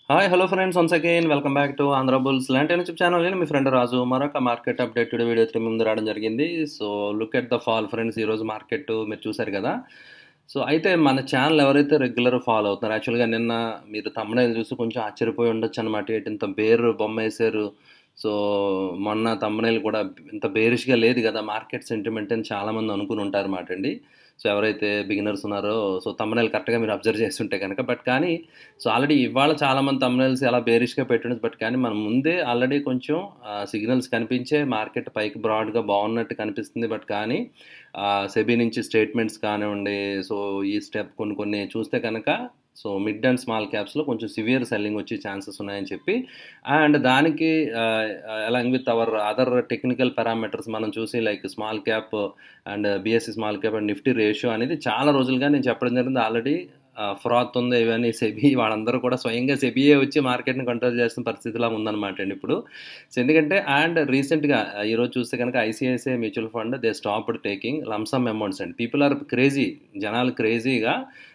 hi hello friends once again welcome back to Andhra bulls లాంటి YouTube channel నేను మీ friend రాజు మరొక మార్కెట్ అప్డేట్ వీడియో త్రీ ముందు రావడం జరిగింది so look at the fall friends ఈరోజు మార్కెట్ మీరు చూశారు కదా సో అయితే మన ఛానల్ ఎవరైతే రెగ్యులర్ ఫాలో అవుతున్నారో యాక్చువల్గా నిన్న మీరు తమ్ముడైన చూసి కొంచెం ఆశ్చర్యపోయి ఉండొచ్చు అనమాట ఏంటి ఇంత బేరు బొమ్మ వేసారు సో మొన్న తమ్ముడైలు కూడా ఇంత బేరిష్గా లేదు కదా మార్కెట్ సెంటిమెంట్ అని చాలామంది అనుకుని ఉంటారు మాట అండి సో ఎవరైతే బిగినర్స్ ఉన్నారో సో తమ్ముడైలు కరెక్ట్గా మీరు అబ్జర్వ్ చేస్తుంటే కనుక బట్ కానీ సో ఆల్రెడీ ఇవాళ చాలామంది తమ్ముడైల్స్ అలా బేరిష్గా పెట్టండి బట్ కానీ మనం ముందే ఆల్రెడీ కొంచెం సిగ్నల్స్ కనిపించే మార్కెట్ పైకి బ్రాడ్గా బాగున్నట్టు కనిపిస్తుంది బట్ కానీ సెబీ నుంచి స్టేట్మెంట్స్ కానివ్వండి సో ఈ స్టెప్ కొన్ని కొన్ని చూస్తే కనుక సో మిడ్ అండ్ స్మాల్ క్యాప్స్లో కొంచెం సివియర్ సెల్లింగ్ వచ్చే ఛాన్సెస్ ఉన్నాయని చెప్పి అండ్ దానికి along with our other technical parameters మనం చూసి like small cap and BSE small cap and Nifty ratio అనేది చాలా రోజులుగా నేను చెప్పడం జరిగింది ఆల్రెడీ ఫ్రాత్ ఉంది ఇవన్నీ సెబీ వాళ్ళందరూ కూడా స్వయంగా సెబీయే వచ్చి మార్కెట్ని కంట్రోల్ చేస్తున్న పరిస్థితిలా ఉందన్నమాట అండి ఇప్పుడు సో ఎందుకంటే అండ్ రీసెంట్గా ఈరోజు చూస్తే కనుక ICICI mutual fund they stopped taking lumpsum amounts and people are crazy జనాలు క్రేజీగా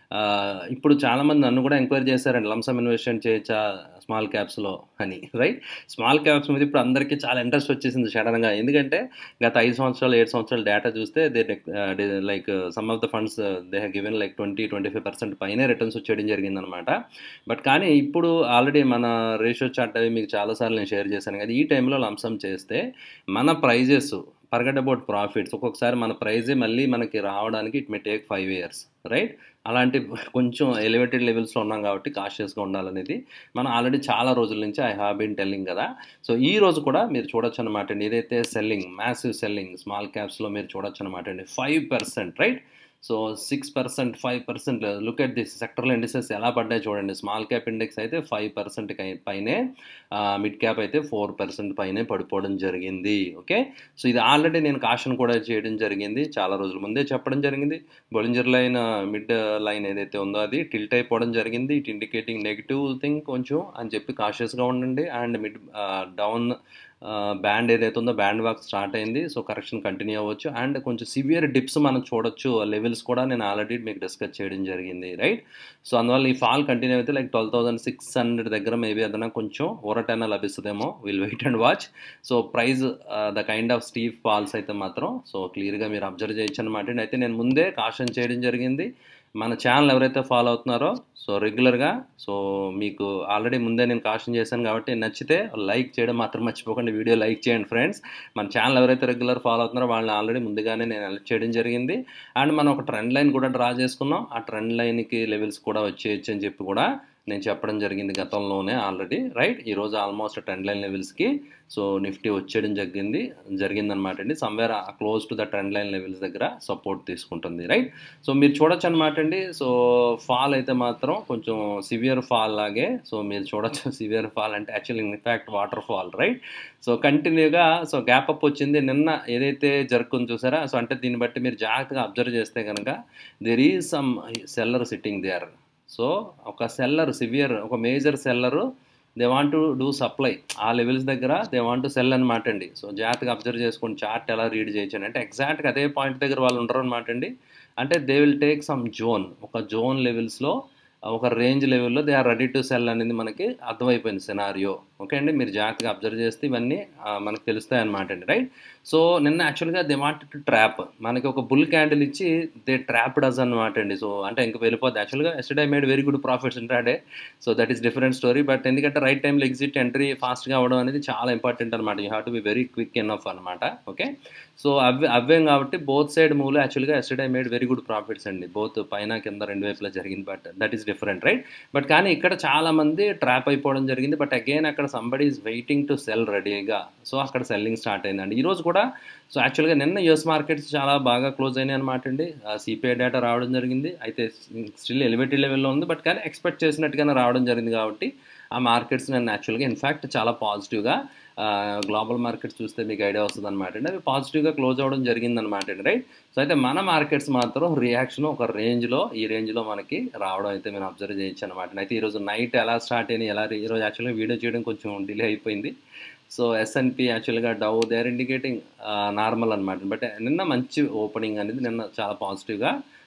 ఇప్పుడు చాలామంది నన్ను కూడా ఎంక్వైరీ చేశారండి లంసమ్ ఇన్వెస్ట్మెంట్ చేయొచ్చా స్మాల్ క్యాప్స్లో అని రైట్ స్మాల్ క్యాప్స్ మీద ఇప్పుడు అందరికీ చాలా ఇంట్రెస్ట్ వచ్చేసింది సడన్గా ఎందుకంటే గత ఐదు సంవత్సరాలు ఏడు సంవత్సరాలు డేటా చూస్తే they like some of the funds they have given like twenty twenty five percent పైనే రిటర్న్స్ వచ్చేయడం జరిగిందనమాట బట్ కానీ ఇప్పుడు ఆల్రెడీ మన రేషియో చార్ట్ అవి మీకు చాలాసార్లు నేను షేర్ చేశాను కదా ఈ టైంలో లంసమ్ చేస్తే మన ప్రైజెస్ ఫర్గట్ అబౌట్ ప్రాఫిట్స్ ఒక్కొక్కసారి మన ప్రైజే మళ్ళీ మనకి రావడానికి it may take five years right అలాంటి కొంచెం ఎలివేటెడ్ లెవెల్స్లో ఉన్నాం కాబట్టి కాషియస్గా ఉండాలనేది మనం ఆల్రెడీ చాలా రోజుల నుంచి ఐ హ్యావ్ బీన్ టెల్లింగ్ కదా సో ఈ రోజు కూడా మీరు చూడొచ్చు అనమాట అండి ఏదైతే సెల్లింగ్ మ్యాసివ్ సెల్లింగ్ స్మాల్ క్యాప్స్లో మీరు చూడొచ్చు అనమాట అండి five percent right so six percent five percent look at this సెక్టర్ల ఇండిసెస్ ఎలా పడ్డాయి చూడండి స్మాల్ క్యాప్ ఇండెక్స్ అయితే ఫైవ్ పర్సెంట్ పైనే మిడ్ క్యాప్ అయితే ఫోర్ పర్సెంట్ పైనే పడిపోవడం జరిగింది ఓకే సో ఇది ఆల్రెడీ నేను కాషన్ కూడా చేయడం జరిగింది చాలా రోజుల ముందే చెప్పడం జరిగింది బొలింజర్ లైన్ మిడ్ లైన్ ఏదైతే ఉందో అది టిల్ట్ అయిపోవడం జరిగింది ఇట్ ఇండికేటింగ్ నెగిటివ్ థింగ్ కొంచెం అని చెప్పి కాషియస్గా ఉండండి అండ్ మిడ్ డౌన్ బ్యాండ్ ఏదైతే ఉందో బ్యాండ్ వాక్ స్టార్ట్ అయింది సో కరెక్షన్ కంటిన్యూ అవ్వచ్చు అండ్ కొంచెం సివియర్ డిప్స్ మనం చూడొచ్చు లెవెల్స్ కూడా నేను ఆల్రెడీ మీకు డిస్కస్ చేయడం జరిగింది రైట్ సో అందువల్ల ఈ ఫాల్ కంటిన్యూ అయితే like twelve thousand six hundred దగ్గర మేబీ ఏదైనా కొంచెం ఊరటైనా లభిస్తుందేమో will wait and watch so price the kind of steep falls అయితే మాత్రం సో క్లియర్గా మీరు అబ్జర్వ్ చేయొచ్చు అనమాట అయితే నేను ముందే కాషన్ చేయడం జరిగింది మన ఛానల్ ఎవరైతే ఫాలో అవుతున్నారో సో రెగ్యులర్గా సో మీకు ఆల్రెడీ ముందే నేను కాషన్ చేశాను కాబట్టి నచ్చితే లైక్ చేయడం మాత్రం మర్చిపోకండి వీడియో లైక్ చేయండి ఫ్రెండ్స్ మన ఛానల్ ఎవరైతే రెగ్యులర్ ఫాలో అవుతున్నారో వాళ్ళని ఆల్రెడీ ముందుగానే నేను అలర్ట్ చేయడం జరిగింది అండ్ మనం ఒక ట్రెండ్ లైన్ కూడా డ్రా చేసుకున్నాం ఆ ట్రెండ్ లైన్కి లెవెల్స్ కూడా వచ్చేయచ్చు అని చెప్పి కూడా నేను చెప్పడం జరిగింది గతంలోనే ఆల్రెడీ రైట్ ఈరోజు ఆల్మోస్ట్ ట్రెండ్ లైన్ లెవెల్స్కి సో నిఫ్టీ వచ్చేయడం జరిగింది జరిగిందనమాట అండి somewhere close to the trend line levels దగ్గర సపోర్ట్ తీసుకుంటుంది రైట్ సో మీరు చూడొచ్చు అనమాట అండి సో ఫాల్ అయితే మాత్రం కొంచెం సివియర్ ఫాల్ లాగే సో మీరు చూడొచ్చు సివియర్ ఫాల్ అంటే actually in fact waterfall right so కంటిన్యూగా సో గ్యాప్ అప్ వచ్చింది నిన్న ఏదైతే జరుపుకుని చూసారా సో అంటే దీన్ని బట్టి మీరు జాగ్రత్తగా అబ్జర్వ్ చేస్తే కనుక there is some seller sitting there so ఒక సెల్లర్ సివియర్ ఒక major seller they want to do supply ఆ లెవెల్స్ దగ్గర దే వాంట్ టు సెల్ అనమాట అండి సో జాగ్రత్తగా అబ్జర్వ్ చేసుకోండి చార్ట్ ఎలా రీడ్ చేయొచ్చు అంటే ఎగ్జాక్ట్గా అదే పాయింట్ దగ్గర వాళ్ళు ఉండరు అనమాట అండి అంటే they will take some zone ఒక జోన్ లెవెల్స్లో ఒక రేంజ్ లెవెల్లో they are ready to sell అనేది మనకి అర్థమైపోయింది సినారియో ఓకే అండి మీరు జాగ్రత్తగా అబ్జర్వ్ చేస్తే ఇవన్నీ మనకు తెలుస్తాయి అనమాట అండి రైట్ సో నిన్న యాక్చువల్గా దే వాంట్ టు ట్రాప్ మనకి ఒక బుల్ క్యాండిల్ ఇచ్చి దే ట్రాప్ డస్ అనమాట అండి సో అంటే ఇంక వెళ్ళిపోద్ది actually yesterday made very good profits intraday so that is different story but ఎందుకంటే రైట్ టైంలో ఎగ్జిట్ ఎంట్రీ ఫాస్ట్గా అవ్వడం అనేది చాలా ఇంపార్టెంట్ అనమాట you have to be very quick enough అనమాట ఓకే సో అవి అవ్వేం కాబట్టి బోత్ సైడ్ మూవ్లో యాక్చువల్గా yesterday made very good profits అండి బోత్ పైన కింద రెండు వైపులా జరిగింది but that is different right but కానీ ఇక్కడ చాలా మంది ట్రాప్ అయిపోవడం జరిగింది బట్ అగైన్ అక్కడ somebody is waiting to sell రెడీగా సో అక్కడ సెల్లింగ్ స్టార్ట్ అయిందండి ఈరోజు కూడా సో యాక్చువల్గా నిన్న యూఎస్ మార్కెట్స్ చాలా బాగా క్లోజ్ అయినాయి అనమాట అండి సిపిఐ డేటా రావడం జరిగింది అయితే స్టిల్ ఎలివేటెడ్ లెవెల్లో ఉంది బట్ కానీ ఎక్స్పెక్ట్ చేసినట్టుగానే రావడం జరిగింది కాబట్టి ఆ మార్కెట్స్ నేను యాక్చువల్గా ఇన్ఫ్యాక్ట్ చాలా పాజిటివ్గా గ్లోబల్ మార్కెట్స్ చూస్తే మీకు ఐడియా వస్తుంది అనమాట అండి అవి పాజిటివ్గా క్లోజ్ అవ్వడం జరిగిందనమాట అండి రైట్ సో అయితే మన మార్కెట్స్ మాత్రం రియాక్షన్ ఒక రేంజ్లో ఈ రేంజ్లో మనకి రావడం అయితే మేము అబ్జర్వ్ చేయొచ్చు అనమాట అయితే ఈరోజు నైట్ ఎలా స్టార్ట్ అయినాయి ఎలా ఈరోజు యాక్చువల్గా వీడియో చేయడం కొంచెం డిలే అయిపోయింది so S&P actually Dow they are indicating normal అనమాట బట్ నిన్న మంచి ఓపెనింగ్ అనేది నిన్న చాలా పాజిటివ్గా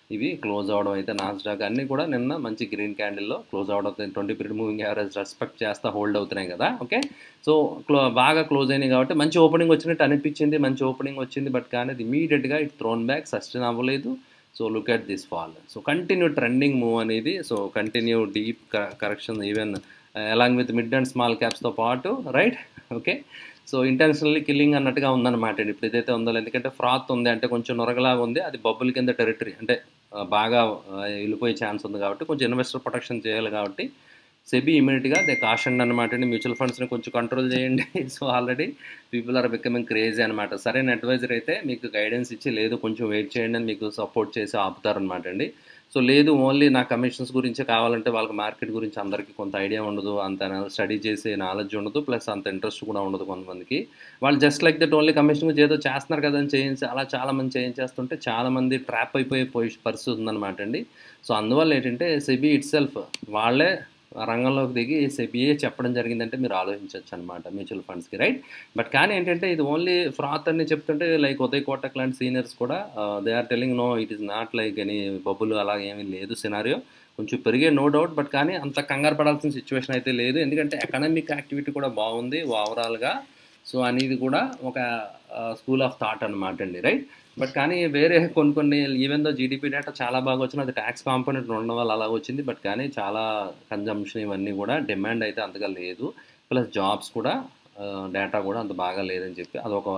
ఇవి క్లోజ్ అవడం అయితే నాస్డాక్ అన్నీ కూడా నిన్న మంచి గ్రీన్ క్యాండిల్లో క్లోజ్ అవడం twenty period moving average respect చేస్తా హోల్డ్ అవుతున్నాయి కదా ఓకే సో క్లో బాగా క్లోజ్ అయినాయి కాబట్టి మంచి ఓపెనింగ్ వచ్చినట్టు అనిపించింది మంచి ఓపెనింగ్ వచ్చింది బట్ కానీ అది ఇమీడియట్గా ఇట్ థ్రోన్ బ్యాక్ సస్టైన్ అవ్వలేదు so look at this fall so continue trending move అనేది so continue deep correction even along with mid and small క్యాప్స్తో పాటు right okay so intentionally killing అన్నట్టుగా ఉందన్నమాట అండి ఇప్పుడు ఏదైతే ఉందో ఎందుకంటే ఫ్రాత్ ఉంది అంటే కొంచెం నొరగలాగా ఉంది అది బబ్బుల్ కింద టెరిటరీ అంటే ఆ, బాగా ఆ, వెళ్ళిపోయే ఛాన్స్ ఉంది కాబట్టి కొంచెం ఇన్వెస్టర్ ప్రొటెక్షన్ చేయాలి కాబట్టి సెబీ ఇమీడియట్గా దే కాషన్ అనమాట అండి మ్యూచువల్ ఫండ్స్ని కొంచెం కంట్రోల్ చేయండి so already people are becoming crazy అనమాట సరైన అడ్వైజర్ అయితే మీకు గైడెన్స్ ఇచ్చి లేదు కొంచెం వెయిట్ చేయండి అని మీకు సపోర్ట్ చేసి ఆపుతారనమాట అండి సో లేదు ఓన్లీ నా కమిషన్స్ గురించే కావాలంటే వాళ్ళకి మార్కెట్ గురించి అందరికీ కొంత ఐడియా ఉండదు అంత స్టడీ చేసే నాలెడ్జ్ ఉండదు ప్లస్ అంత ఇంట్రెస్ట్ కూడా ఉండదు కొంతమందికి వాళ్ళు just like that only commission గురించి ఏదో చేస్తున్నారు కదా అని చేయించి అలా చాలా మంది చేయించేస్తుంటే చాలా మంది ట్రాప్ అయిపోయే పొజిషన్ పరిస్థితి ఉందన్నమాట అండి సో అందువల్ల ఏంటంటే సెబీ ఇట్ సెల్ఫ్ వాళ్ళే రంగంలోకి దిగి సెబీఏ చెప్పడం జరిగిందంటే మీరు ఆలోచించవచ్చు అనమాట మ్యూచువల్ ఫండ్స్కి రైట్ బట్ కానీ ఏంటంటే ఇది ఓన్లీ ఫ్రాత్ అని చెప్తుంటే లైక్ ఉదయ్ కోటక్ లాంటి సీనియర్స్ కూడా they are telling no it is not like any bubble అలా ఏమీ లేదు సినారియో కొంచెం పెరిగే నో డౌట్ బట్ కానీ అంత కంగారు పడాల్సిన సిచ్యువేషన్ అయితే లేదు ఎందుకంటే ఎకనామిక్ యాక్టివిటీ కూడా బాగుంది ఓవరాల్గా సో అనేది కూడా ఒక స్కూల్ ఆఫ్ థాట్ అనమాట అండి రైట్ బట్ కానీ వేరే కొన్ని కొన్ని ఈవెన్ దో జీడిపి డేటా చాలా బాగా వచ్చింది అది ట్యాక్స్ కాంపోనెంట్ ఉండడం వల్ల అలా వచ్చింది బట్ కానీ చాలా కన్జంప్షన్ ఇవన్నీ కూడా డిమాండ్ అయితే అంతగా లేదు ప్లస్ జాబ్స్ కూడా డేటా కూడా అంత బాగా లేదని చెప్పి అదొక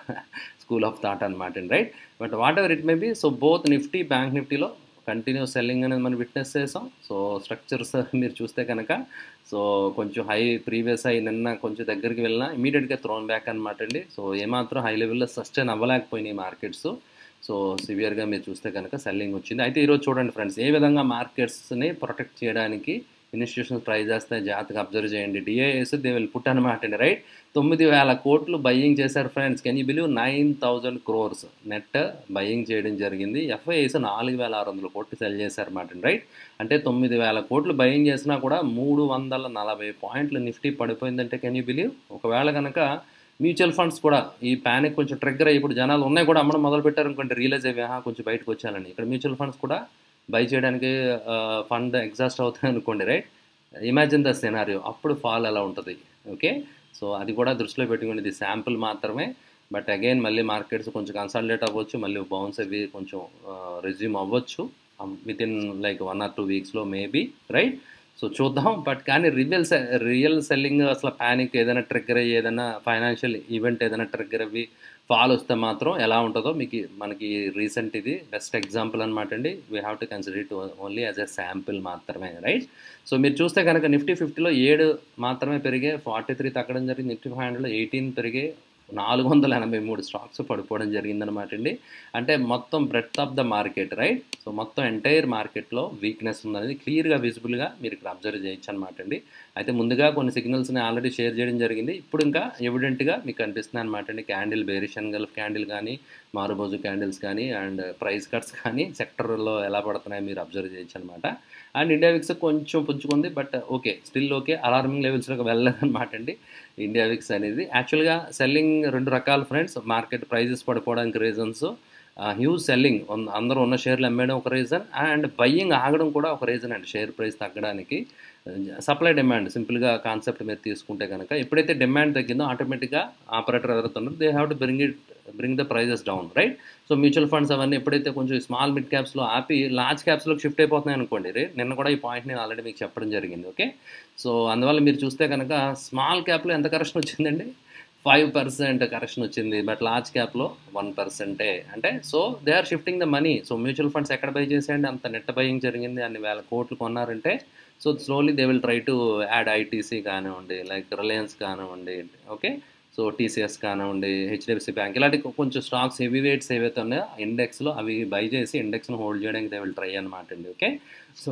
స్కూల్ ఆఫ్ థాట్ అనమాట అండి right but whatever it may be so both Nifty bank నిఫ్టీలో కంటిన్యూస్ సెల్లింగ్ అనేది మనం విట్నెస్ చేసాం సో స్ట్రక్చర్స్ మీరు చూస్తే కనుక సో కొంచెం హై ప్రీవియస్ హై నిన్న కొంచెం దగ్గరికి వెళ్ళినా ఇమీడియట్గా థ్రోన్ బ్యాక్ అనమాట అండి సో ఏమాత్రం హై లెవెల్లో సస్టైన్ అవ్వలేకపోయినాయి మార్కెట్స్ సో సివియర్గా మీరు చూస్తే కనుక సెల్లింగ్ వచ్చింది అయితే ఈరోజు చూడండి ఫ్రెండ్స్ ఏ విధంగా మార్కెట్స్ని ప్రొటెక్ట్ చేయడానికి ఇన్స్టిట్యూషన్స్ ట్రై చేస్తే జాగ్రత్తగా అబ్జర్వ్ చేయండి డిఐఎస్ దే విల్ పుట్ అనమాట అండి రైట్ తొమ్మిది వేల కోట్లు బయ్యింగ్ చేశారు friends can you believe nine thousand crores net buying చేయడం జరిగింది ఎఫ్ఐఎస్ నాలుగు వేల ఆరు వందల కోట్లు సెల్ చేశారన్నమాట రైట్ అంటే తొమ్మిది వేల కోట్లు బయ్యింగ్ చేసినా కూడా మూడు వందల నలభై పాయింట్లు నిఫ్టీ పడిపోయిందంటే కెన్ యూ బిలీవ్ ఒకవేళ కనుక మ్యూచువల్ ఫండ్స్ కూడా ఈ ప్యానిక్ కొంచెం ట్రిగ్గర్ అయ్యి ఇప్పుడు జనాలు ఉన్నాయి కూడా అమ్మడం మొదలు పెట్టారు అనుకోండి రియలైజ్ అయ్యి "ఆహా, కొంచెం బయటకు వచ్చాలని ఇక్కడ మ్యూచువల్ ఫండ్స్ కూడా బై చేయడానికి ఫండ్ ఎగ్జాస్ట్ అవుతుంది అనుకోండి రైట్ ఇమాజిన్ ద సినారియో అప్పుడు ఫాల్ ఎలా ఉంటుంది ఓకే సో అది కూడా దృష్టిలో పెట్టుకుని ఇది శాంపుల్ మాత్రమే బట్ అగైన్ మళ్ళీ మార్కెట్స్ కొంచెం కన్సల్టేట్ అవ్వచ్చు మళ్ళీ బౌన్స్ అవి కొంచెం రెజ్యూమ్ అవ్వచ్చు within like one or two వీక్స్లో మేబీ రైట్ సో చూద్దాం బట్ కానీ రియల్ రియల్ సెల్లింగ్ అసలు ప్యానిక్ ఏదైనా ట్రిగ్గర్ అయ్యి ఏదైనా ఫైనాన్షియల్ ఈవెంట్ ఏదైనా ట్రిగ్గర్ అవ్వి ఫాల్ వస్తే మాత్రం ఎలా ఉంటుందో మీకు మనకి రీసెంట్ ఇది బెస్ట్ ఎగ్జాంపుల్ అనమాట అండి we have to consider it only as a sample మాత్రమే రైట్ సో మీరు చూస్తే కనుక నిఫ్టీ ఫిఫ్టీలో ఏడు మాత్రమే పెరిగే ఫార్టీ త్రీ తగ్గడం జరిగింది నిఫ్టీ ఫైవ్ హండ్రెడ్లో ఎయిటీన్ పెరిగే నాలుగు వందల ఎనభై మూడు స్టాక్స్ పడిపోవడం జరిగిందనమాట అండి అంటే మొత్తం breadth of the market right so మొత్తం ఎంటైర్ మార్కెట్లో వీక్నెస్ ఉందనేది క్లియర్గా విజిబుల్గా మీరు ఇక్కడ అబ్జర్వ్ చేయొచ్చు అనమాట అండి అయితే ముందుగా కొన్ని సిగ్నల్స్ని ఆల్రెడీ షేర్ చేయడం జరిగింది ఇప్పుడు ఇంకా ఎవిడెంట్గా మీకు కనిపిస్తుంది అనమాట అండి క్యాండిల్ బేరిషన్ గల్ఫ్ క్యాండిల్ కానీ మారుబోజు క్యాండిల్స్ కానీ అండ్ ప్రైస్ కట్స్ కానీ సెక్టర్లో ఎలా పడుతున్నాయో మీరు అబ్జర్వ్ చేయొచ్చు అనమాట అండ్ ఇండియా విక్స్ కొంచెం పుంజుకుంది but okay still okay alarming లెవెల్స్లోకి వెళ్ళలేదన్నమాట అండి ఇండియా విక్స్ అనేది యాక్చువల్గా సెల్లింగ్ రెండు రకాల ఫ్రెండ్స్ మార్కెట్ ప్రైజెస్ పడిపోవడానికి రీజన్స్ హ్యూజ్ సెల్లింగ్ అందరూ ఉన్న షేర్లు అమ్మేయడం ఒక రీజన్ అండ్ బయ్యింగ్ ఆగడం కూడా ఒక రీజన్ అండి షేర్ ప్రైస్ తగ్గడానికి సప్లై డిమాండ్ సింపుల్గా కాన్సెప్ట్ మీరు తీసుకుంటే కనుక ఎప్పుడైతే డిమాండ్ తగ్గిందో ఆటోమేటిక్గా ఆపరేటర్ ఎవరైతే ఉన్నారో they have to bring it bring the prices down right so mutual funds అవన్నీ ఎప్పుడైతే కొంచెం స్మాల్ మిడ్ క్యాప్స్లో ఆపి లార్జ్ క్యాప్స్లోకి షిఫ్ట్ అయిపోతున్నాయి అనుకోండి రే నిన్న కూడా ఈ పాయింట్ నేను ఆల్రెడీ మీకు చెప్పడం జరిగింది ఓకే సో అందువల్ల మీరు చూస్తే కనుక స్మాల్ క్యాప్లో ఎంత కరెక్షన్ వచ్చిందండి ఫైవ్ పర్సెంట్ కరెక్షన్ వచ్చింది బట్ లార్జ్ క్యాప్లో వన్ పర్సెంటే అంటే so they are shifting the money so mutual funds ఎక్కడ బై చేసేయండి అంత నెట్ బయింగ్ జరిగింది అన్ని వేల కోట్లు కొన్నారంటే so slowly they will try to add ITC కానివ్వండి లైక్ రిలయన్స్ కానివ్వండి ఓకే సో టీసీఎస్ కానివ్వండి హెచ్డిఎఫ్సి బ్యాంక్ ఇలాంటి కొంచెం స్టాక్స్ హెవీ వెయిట్స్ ఏవైతే ఉన్నాయో ఇండెక్స్లో అవి బై చేసి ఇండెక్స్ను హోల్డ్ చేయడానికి దే విల్ ట్రై అనమాట అండి ఓకే సో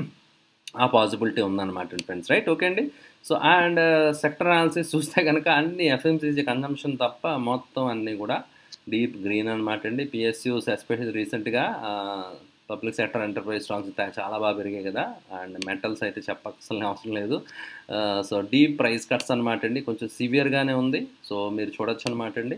ఆ పాసిబిలిటీ ఉందన్నమాట ఫ్రెండ్స్ రైట్ ఓకే అండి సో అండ్ సెక్టర్ అనాలిసిస్ చూస్తే కనుక అన్ని ఎఫ్ఎంసీజీ కన్జంప్షన్ తప్ప మొత్తం అన్నీ కూడా డీప్ గ్రీన్ అనమాట అండి పిఎస్యూస్ ఎస్పెషల్లీ రీసెంట్గా పబ్లిక్ సెక్టర్ ఎంటర్ప్రైజ్ స్టాక్స్ చాలా బాగా పెరిగాయి కదా అండ్ మెటల్స్ అయితే చెప్పక్కసలు అవసరం లేదు సో డీప్ ప్రైస్ కట్స్ అనమాట అండి కొంచెం సివియర్గానే ఉంది సో మీరు చూడొచ్చు అనమాట అండి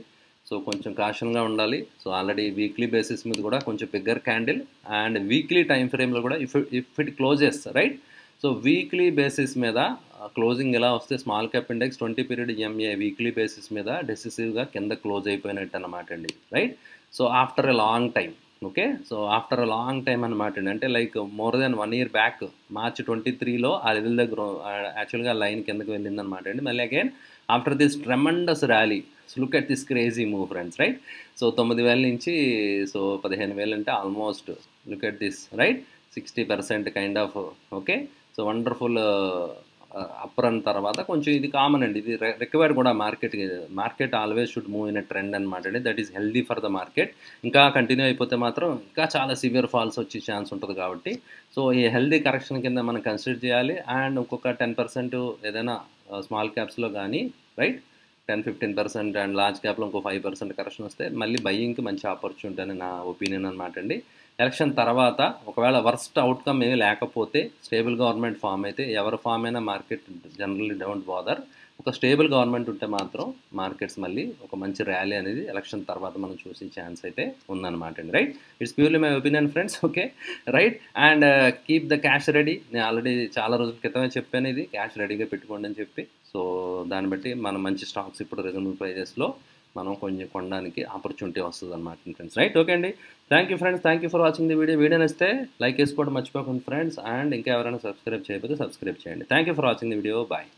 సో కొంచెం కాషన్గా ఉండాలి సో ఆల్రెడీ వీక్లీ బేసిస్ మీద కూడా కొంచెం bigger candle and weekly time ఫ్రేమ్లో కూడా if if it closes right so weekly basis మీద క్లోజింగ్ ఎలా వస్తే small cap index twenty period MA weekly basis మీద డెసిసివ్గా కింద క్లోజ్ అయిపోయినట్టు అనమాట అండి right so after a long time okay so after a long time అనమాట అండి అంటే like more than one year back March twenty త్రీలో ఆ లెవెల్ దగ్గర యాక్చువల్గా లైన్ కిందకి వెళ్ళింది అనమాట అండి మళ్ళీ again after this tremendous rally look at this crazy move friends right so తొమ్మిది వేల నుంచి సో పదిహేను వేలు అంటే almost look at this right sixty percent kind of okay so wonderful up run తర్వాత కొంచెం ఇది కామన్ అండి ఇది రిక్వైర్డ్ కూడా market market always should move in trend అనమాట అండి that is healthy for the market ఇంకా కంటిన్యూ అయిపోతే మాత్రం ఇంకా చాలా సివియర్ ఫాల్స్ వచ్చే ఛాన్స్ ఉంటుంది కాబట్టి సో ఈ హెల్దీ కరెక్షన్ కింద మనం కన్సిడర్ చేయాలి అండ్ ఇంకొక టెన్ పర్సెంట్ ఏదైనా స్మాల్ క్యాప్స్లో కానీ right ten fifteen percent and large క్యాప్లో ఇంకో ఫైవ్ పర్సెంట్ కరెక్షన్ వస్తే మళ్ళీ బయ్యింగ్కి మంచి ఆపర్చునిటీ అని నా ఒపీనియన్ అనమాట అండి ఎలక్షన్ తర్వాత ఒకవేళ వర్స్ట్ అవుట్కమ్ ఏమీ లేకపోతే స్టేబుల్ గవర్నమెంట్ ఫామ్ అయితే ఎవరి ఫామ్ అయినా మార్కెట్ జనరల్లీ డోంట్ బాదర్ ఒక స్టేబుల్ గవర్నమెంట్ ఉంటే మాత్రం మార్కెట్స్ మళ్ళీ ఒక మంచి ర్యాలీ అనేది ఎలక్షన్ తర్వాత మనం చూసే ఛాన్స్ అయితే ఉందన్నమాట అండి right it's purely my opinion friends okay right and keep the cash ready నేను ఆల్రెడీ చాలా రోజుల క్రితమే చెప్పాను ఇది క్యాష్ రెడీగా పెట్టుకోండి అని చెప్పి సో దాన్ని బట్టి మనం మంచి స్టాక్స్ ఇప్పుడు రీజనబుల్ ప్రైజెస్లో మనం కొంచెం కొనడానికి ఆపర్చునిటీ వస్తుంది అనమాట ఫ్రెండ్స్ రైట్ ఓకే అండి thank you friends thank you for watching the video video నచ్చితే లైక్ చేసుకోవడం మర్చిపోకండి ఫ్రెండ్స్ అండ్ ఇంకా ఎవరైనా సబ్స్క్రైబ్ చేయకపోతే సబ్స్క్రైబ్ చేయండి thank you for watching the video bye